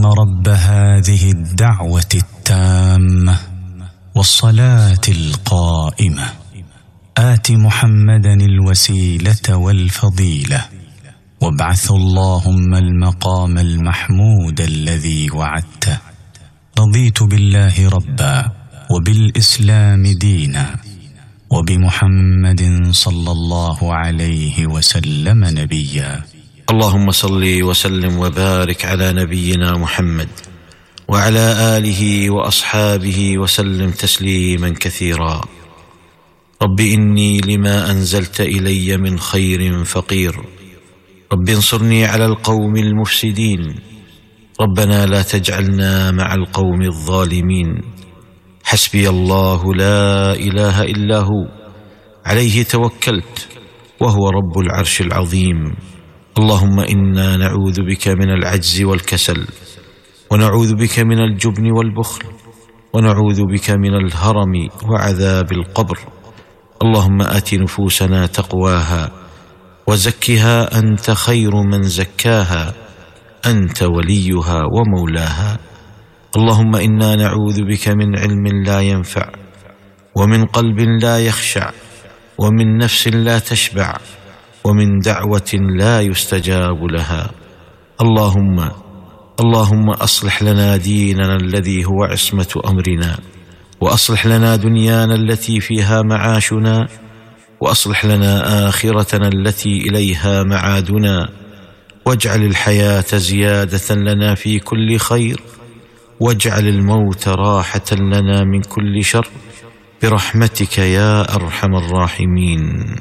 اللهم رب هذه الدعوه التامه والصلاه القائمه ات محمدا الوسيله والفضيله وابعث اللهم المقام المحمود الذي وعدته رضيت بالله ربا وبالاسلام دينا وبمحمد صلى الله عليه وسلم نبيا اللهم صل وسلم وبارك على نبينا محمد وعلى اله واصحابه وسلم تسليما كثيرا رب اني لما انزلت الي من خير فقير رب انصرني على القوم المفسدين ربنا لا تجعلنا مع القوم الظالمين حسبي الله لا اله الا هو عليه توكلت وهو رب العرش العظيم اللهم انا نعوذ بك من العجز والكسل ونعوذ بك من الجبن والبخل ونعوذ بك من الهرم وعذاب القبر اللهم ات نفوسنا تقواها وزكها انت خير من زكاها انت وليها ومولاها اللهم انا نعوذ بك من علم لا ينفع ومن قلب لا يخشع ومن نفس لا تشبع ومن دعوه لا يستجاب لها اللهم اللهم اصلح لنا ديننا الذي هو عصمه امرنا واصلح لنا دنيانا التي فيها معاشنا واصلح لنا اخرتنا التي اليها معادنا واجعل الحياه زياده لنا في كل خير واجعل الموت راحه لنا من كل شر برحمتك يا ارحم الراحمين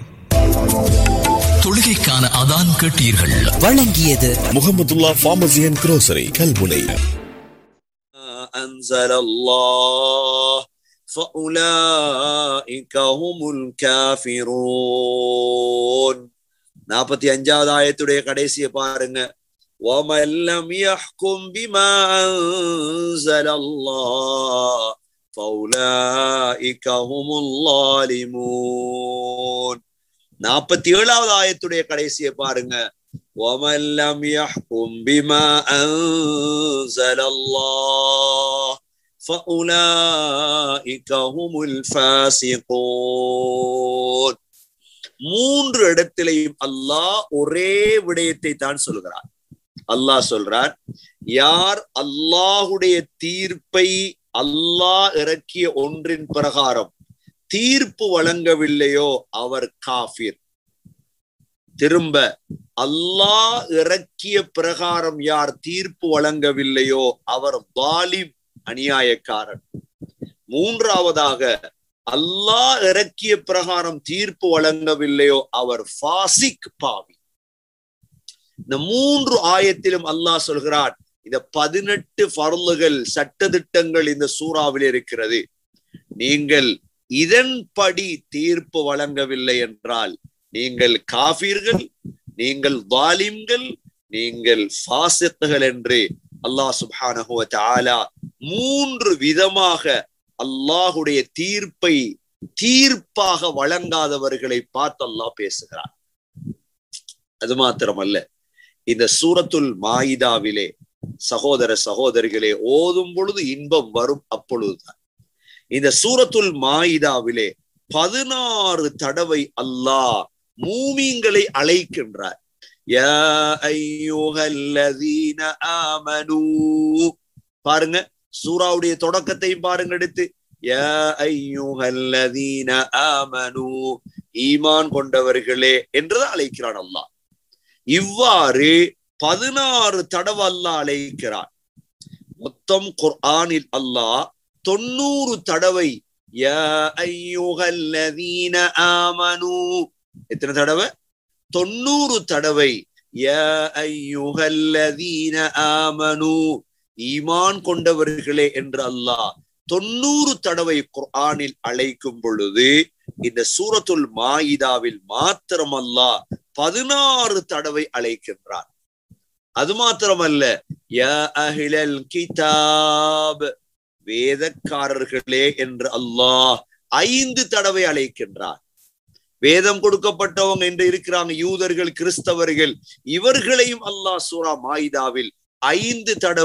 தொழுகைக்கான அதான் கேட்டீர்கள் வழங்கியது Mohamedullah pharmacy and grocery Kalmunai أنزل الله فأولئك هم الكافرون நாற்பத்தி அஞ்சாவது ஆயத்துடைய கடைசியை பாருங்க وَمَنْ لَمْ يَحْكُمْ بِمَا أَنزَلَ اللَّهُ فَأُولَئِكَ هُمُ الظَّالِمُونَ நாற்பத்தி ஏழாவது ஆயத்துடைய கடைசியை பாருங்க وَمَنْ لَمْ يَحْكُمْ بِمَا أَنزَلَ اللَّهُ فَأُولَئِكَ هُمُ الْفَاسِقُونَ மூன்று இடத்திலையும் அல்லாஹ் ஒரே விடயத்தை தான் சொல்கிறார் அல்லாஹ் சொல்றார் யார் அல்லாஹுடைய தீர்ப்பை அல்லாஹ் இறக்கிய ஒன்றின் பிரகாரம் தீர்ப்பு வழங்கவில்லையோ அவர் காஃபிர் திரும்ப அல்லாஹ் இறக்கிய பிரகாரம் யார் தீர்ப்பு வழங்கவில்லையோ அவர் வாலிம் அநியாயக்காரன் மூன்றாவதாக அல்லாஹ் இறக்கிய பிரகாரம் தீர்ப்பு வழங்கவில்லையோ அவர் ஃபாசிக் பாவி இந்த மூன்று ஆயத்திலும் அல்லாஹ் சொல்கிறார் இந்த பதினெட்டு பருளுகள் சட்டதிட்டங்கள் இந்த சூறாவில் இருக்கிறது நீங்கள் இதன்படி தீர்ப்பு வழங்கவில்லை என்றால் நீங்கள் காபீர்கள் நீங்கள் வாலிம்கள் நீங்கள் ஃபாசித்துகள் என்று அல்லாஹ் சுப்ஹானஹு வ தஆலா மூன்று விதமாக அல்லாஹுடைய தீர்ப்பை தீர்ப்பாக வழங்காதவர்களை பார்த்து அல்லாஹ் பேசுகிறார் அது மாத்திரமல்ல இந்த சூரத்துல் மாயிதாவிலே சகோதர சகோதரிகளே ஓதும் பொழுது இன்பம் வரும் அப்பொழுதுதான் இந்த சூரத்துல் மாயிதாவிலே பதினாறு தடவை அல்லாஹ் மூமீன்களை அழைக்கின்றார் யா ஐயோகல்லதீன ஆமனூ பாருங்க சூராவுடைய தொடக்கத்தையும் பாருங்க எடுத்து யா ஐயோகல்லதீன ஆமனூ ஈமான் கொண்டவர்களே என்றுதான் அழைக்கிறான் அல்லாஹ் இவ்வாறு பதினாறு தடவை அல்லாஹ் அழைக்கிறான் மொத்தம் குர்ஆனில் அல்லாஹ் தொண்ணூறு தடவை யா ஐயுகல்லதீன ஆமனு எத்தனை தடவை தொண்ணூறு தடவை யா ஐயுகல்லதீன ஆமனு ஈமான் கொண்டவர்களே என்று அல்லாஹ் தொண்ணூறு தடவை குர்ஆனில் அழைக்கும் பொழுது இந்த சூரத்துல் மாயிதாவில் மாத்திரம் அல்லாஹ் பதினாறு தடவை அழைக்கின்றார் அது மாத்திரமல்ல யா அஹிலல் கிதாப் வேதக்காரர்களே என்று அல்லாஹ் ஐந்து தடவை அழைக்கின்றார் வேதம் கொடுக்கப்பட்டவங்க என்று இருக்கிறாங்க யூதர்கள் கிறிஸ்தவர்கள் இவர்களையும் அல்லாஹ் சூரா மாயிதாவில் ஐந்து தடவை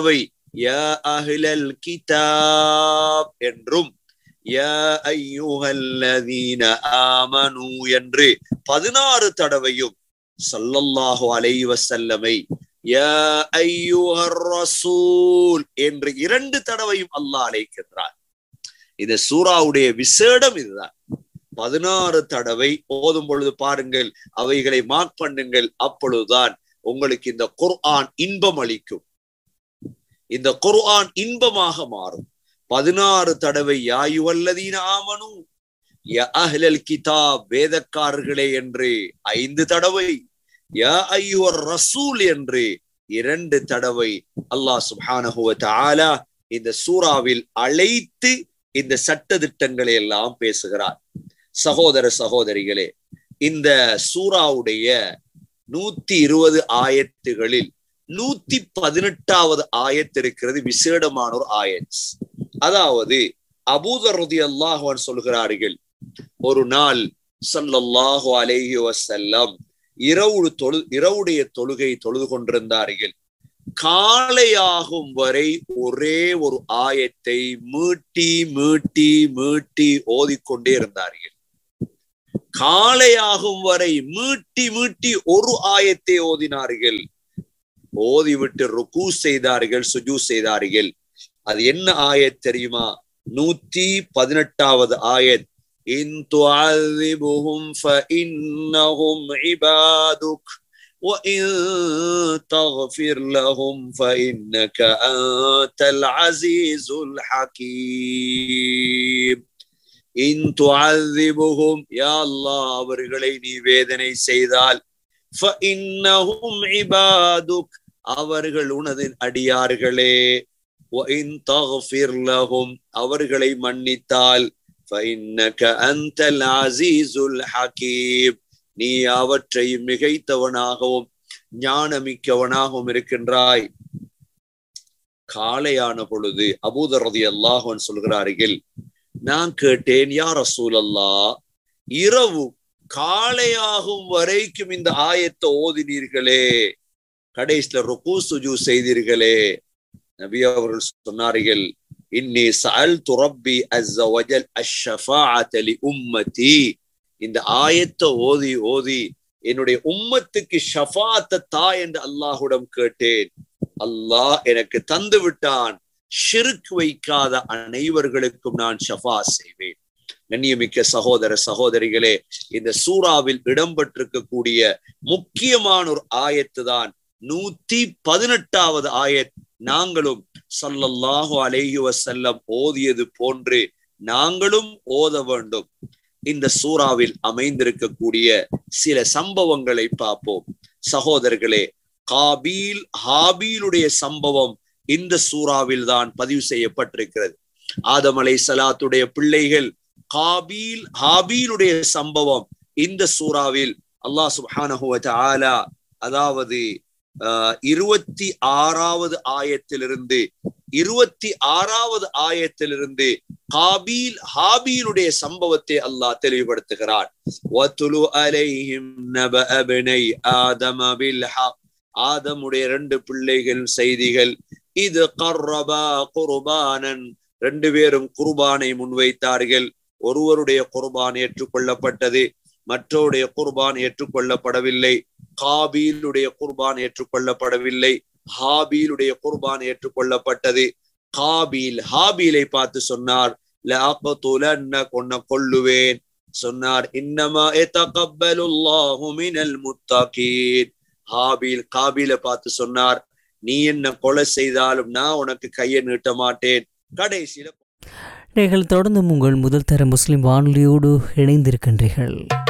யா அஹ்லல் கிதாப் என்றும் யா ஐயுஹல்லதீன ஆமனு என்று பதினாறு தடவையும் ஸல்லல்லாஹு அலைஹி வஸல்லமை யா ஐயுஹர் ரசூல் என்று இரண்டு தடவையும் அல்லாஹ் அழைக்கின்றார் இந்த சூராவுடைய விசேடம் இதுதான் பதினாறு தடவை ஓதும் பொழுது பாருங்கள் அவைகளை மார்க் பண்ணுங்கள் அப்பொழுதுதான் உங்களுக்கு இந்த குர்ஆன் இன்பம் அளிக்கும் இந்த குர்ஆன் இன்பமாக மாறும் பதினாறு தடவை யாயுவல்லதீன ஆமனு ய அஹ்லல் கிதாப் வேதக்காரர்களே என்று ஐந்து தடவை யா ஐயுவர் ரசூல் என்று இரண்டு தடவை அல்லாஹ் சுப்ஹானஹு வ தஆலா இந்த சூறாவில் அழைத்து இந்த சட்ட திட்டங்களை எல்லாம் பேசுகிறார் சகோதர சகோதரிகளே இந்த சூறாவுடைய நூத்தி இருபது ஆயத்துகளில் நூத்தி பதினெட்டாவது ஆயத்து இருக்கிறது விசேடமான ஒரு ஆயத் அதாவது அபூதருதி அல்லாஹான் சொல்கிறார்கள் ஒரு நாள் ஸல்லல்லாஹு அலைஹி வஸல்லம் இரவு தொழு இரவுடைய தொழுகை தொழுது கொண்டிருந்தார்கள் காலையாகும் வரை ஒரே ஒரு ஆயத்தை மீட்டி மீட்டி மீட்டி ஓதிக்கொண்டே இருந்தார்கள் காலையாகும் வரை மீட்டி மீட்டி ஒரு ஆயத்தை ஓதினார்கள் ஓதிவிட்டு ருக்கு செய்தார்கள் சுஜு செய்தார்கள் அது என்ன ஆயத் தெரியுமா நூத்தி பதினெட்டாவது ஆயத் இன் துஅذிபுஹும் فإنهم عبادك وإن تغفر لهم فإنك أنت العزيز الحكيم இன் துஅذிபுஹும் யா அல்லாஹ் அவர்களை நீ வேதனை செய்தால் فإنهم عبادك அவர்கள் உனது அடியார்களே وإن تغفر لهم அவர்களை மன்னித்தால் فإنك أنت العزيز الحكيم நீ அவற்றை மிகைத்தவனாகவும் ஞானமிக்கவனாகவும் இருக்கின்றாய் காலையான பொழுது அபூதரதி அல்லாஹன் சொல்கிறார்கள் நான் கேட்டேன் யார் ரசூலல்லா இரவு காலையாகும் வரைக்கும் இந்த ஆயத்தை ஓதினீர்களே கடைசியில ருக்கு சுஜு செய்தீர்களே நபி அவர்கள் சொன்னார்கள் இன்னி சஅல் துரப்பி அஸ்ஸ வஜல் அஷ்ஷஃபாஅத லி உம்மதி இந்த ஆயத்தை ஓதி ஓதி என்னுடைய உம்மத்துக்கு ஷஃபாத்த தா என்று அல்லாஹுடம் கேட்டேன் அல்லாஹ் எனக்கு தந்து விட்டான் ஷிர்க் வைக்காத அனைவர்களுக்கும் நான் ஷஃபா செய்வேன் கண்ணியமிக்க சகோதர சகோதரிகளே இந்த சூறாவில் இடம்பெற்றிருக்கக்கூடிய முக்கியமான ஒரு ஆயத்து தான் நூத்தி பதினெட்டாவது ஆயத் நாங்களும் சல்லல்லாஹு அலைஹி வசல்லம் ஓதியது போன்று நாங்களும் ஓத வேண்டும் இந்த சூறாவில் அமைந்திருக்கக்கூடிய சில சம்பவங்களை பார்ப்போம் சகோதரர்களே காபீல் ஹாபீலுடைய சம்பவம் இந்த சூறாவில் தான் பதிவு செய்யப்பட்டிருக்கிறது ஆதம் அலை சலாத்துடைய பிள்ளைகள் காபீல் ஹாபீலுடைய சம்பவம் இந்த சூறாவில் அல்லாஹ் சுப்ஹானஹு ஆலா அதாவது இருபத்தி ஆறாவது ஆயத்திலிருந்து இருபத்தி ஆறாவது ஆயத்திலிருந்து காபீல் ஹாபீலுடைய சம்பவத்தை அல்லாஹ் தெளிவுபடுத்துகிறார் வத்துலு அலைஹிம் நப அபினை ஆதம பில் ஹக் ஆதமுடைய ரெண்டு பிள்ளைகள் செய்திகள் இது கர்ரபா குர்பானன் ரெண்டு பேரும் குர்பானை முன்வைத்தார்கள் ஒருவருடைய குர்பான் ஏற்றுக்கொள்ளப்பட்டது மற்றவருடைய குர்பான் ஏற்றுக்கொள்ளப்படவில்லை காபீலுடைய குர்பான் ஏற்றுக்கொள்ளப்படவில்லை ஹாபீலுடைய குர்பான் ஏற்றுக்கொள்ளப்பட்டது காபீல் ஹாபீலை பார்த்து சொன்னார் கொன்ன கொள்ளுவேன் சொன்னார் இன்னமா எத்தகப்பலுல்லாஹு மினல் முத்தகீன் ஹாபீல் காபீல பார்த்து சொன்னார் நீ என்ன கொலை செய்தாலும் நான் உனக்கு கையை நீட்ட மாட்டேன் கடைசியில நீங்கள் தொடர்ந்து உங்கள் முதல் தர முஸ்லிம் வானொலியோடு இணைந்திருக்கின்றீர்கள்